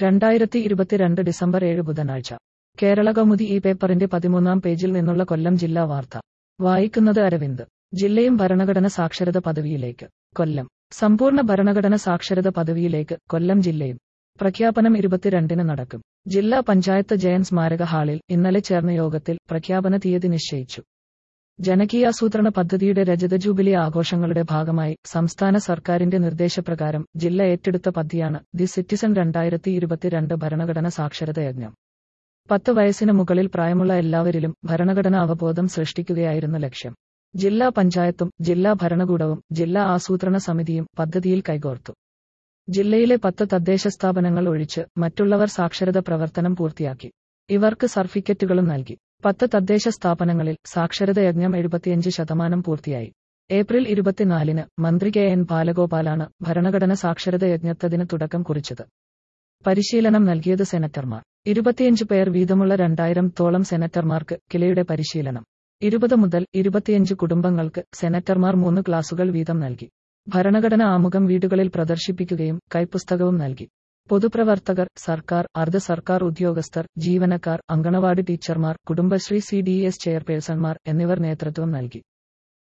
രണ്ടായിരത്തി ഇരുപത്തിരണ്ട് ഡിസംബർ ഏഴ് ബുധനാഴ്ച കേരള കൗമുദി ഈ പേപ്പറിന്റെ പതിമൂന്നാം പേജിൽ നിന്നുള്ള കൊല്ലം ജില്ലാ വാർത്ത വായിക്കുന്നത് അരവിന്ദ് ജില്ലയും ഭരണഘടന സാക്ഷരത പദവിയിലേക്ക് കൊല്ലം സമ്പൂർണ്ണ ഭരണഘടന സാക്ഷരത പദവിയിലേക്ക് കൊല്ലം ജില്ലയും പ്രഖ്യാപനം ഇരുപത്തിരണ്ടിന് നടക്കും ജില്ലാ പഞ്ചായത്ത് ജയൻ സ്മാരക ഹാളിൽ ഇന്നലെ ചേർന്ന യോഗത്തിൽ പ്രഖ്യാപന തീയതി നിശ്ചയിച്ചു ജനകീയാസൂത്രണ പദ്ധതിയുടെ രജത ജൂബിലി ആഘോഷങ്ങളുടെ ഭാഗമായി സംസ്ഥാന സർക്കാരിന്റെ നിർദ്ദേശപ്രകാരം ജില്ല ഏറ്റെടുത്ത പദ്ധതിയാണ് ദി സിറ്റിസൺ രണ്ടായിരത്തി ഇരുപത്തിരണ്ട് ഭരണഘടന സാക്ഷരത യജ്ഞം പത്ത് വയസ്സിന് മുകളിൽ പ്രായമുള്ള എല്ലാവരിലും ഭരണഘടന അവബോധം സൃഷ്ടിക്കുകയായിരുന്നു ലക്ഷ്യം ജില്ലാ പഞ്ചായത്തും ജില്ലാ ഭരണകൂടവും ജില്ലാ ആസൂത്രണ സമിതിയും പദ്ധതിയിൽ കൈകോർത്തു ജില്ലയിലെ പത്ത് തദ്ദേശ സ്ഥാപനങ്ങൾ ഒഴിച്ച് മറ്റുള്ളവർ സാക്ഷരത പ്രവർത്തനം പൂർത്തിയാക്കി ഇവർക്ക് സർട്ടിഫിക്കറ്റുകളും നൽകി പത്ത് തദ്ദേശ സ്ഥാപനങ്ങളിൽ സാക്ഷരത യജ്ഞം എഴുപത്തിയഞ്ച് ശതമാനം പൂർത്തിയായി ഏപ്രിൽ ഇരുപത്തിനാലിന് മന്ത്രി കെ എൻ ബാലഗോപാലാണ് ഭരണഘടന സാക്ഷരത യജ്ഞത്തതിന് തുടക്കം കുറിച്ചത് പരിശീലനം നൽകിയത് സെനറ്റർമാർ ഇരുപത്തിയഞ്ച് പേർ വീതമുള്ള രണ്ടായിരം തോളം സെനറ്റർമാർക്ക് കിലയുടെ പരിശീലനം ഇരുപത് മുതൽ ഇരുപത്തിയഞ്ച് കുടുംബങ്ങൾക്ക് സെനറ്റർമാർ മൂന്ന് ക്ലാസുകൾ വീതം നൽകി ഭരണഘടന ആമുഖം വീടുകളിൽ പ്രദർശിപ്പിക്കുകയും കൈപ്പുസ്തകവും നൽകി പൊതുപ്രവർത്തകർ സർക്കാർ അർദ്ധ സർക്കാർ ഉദ്യോഗസ്ഥർ ജീവനക്കാർ അങ്കണവാടി ടീച്ചർമാർ കുടുംബശ്രീ സി ഡി എസ് ചെയർപേഴ്സൺമാർ എന്നിവർ നേതൃത്വം നൽകി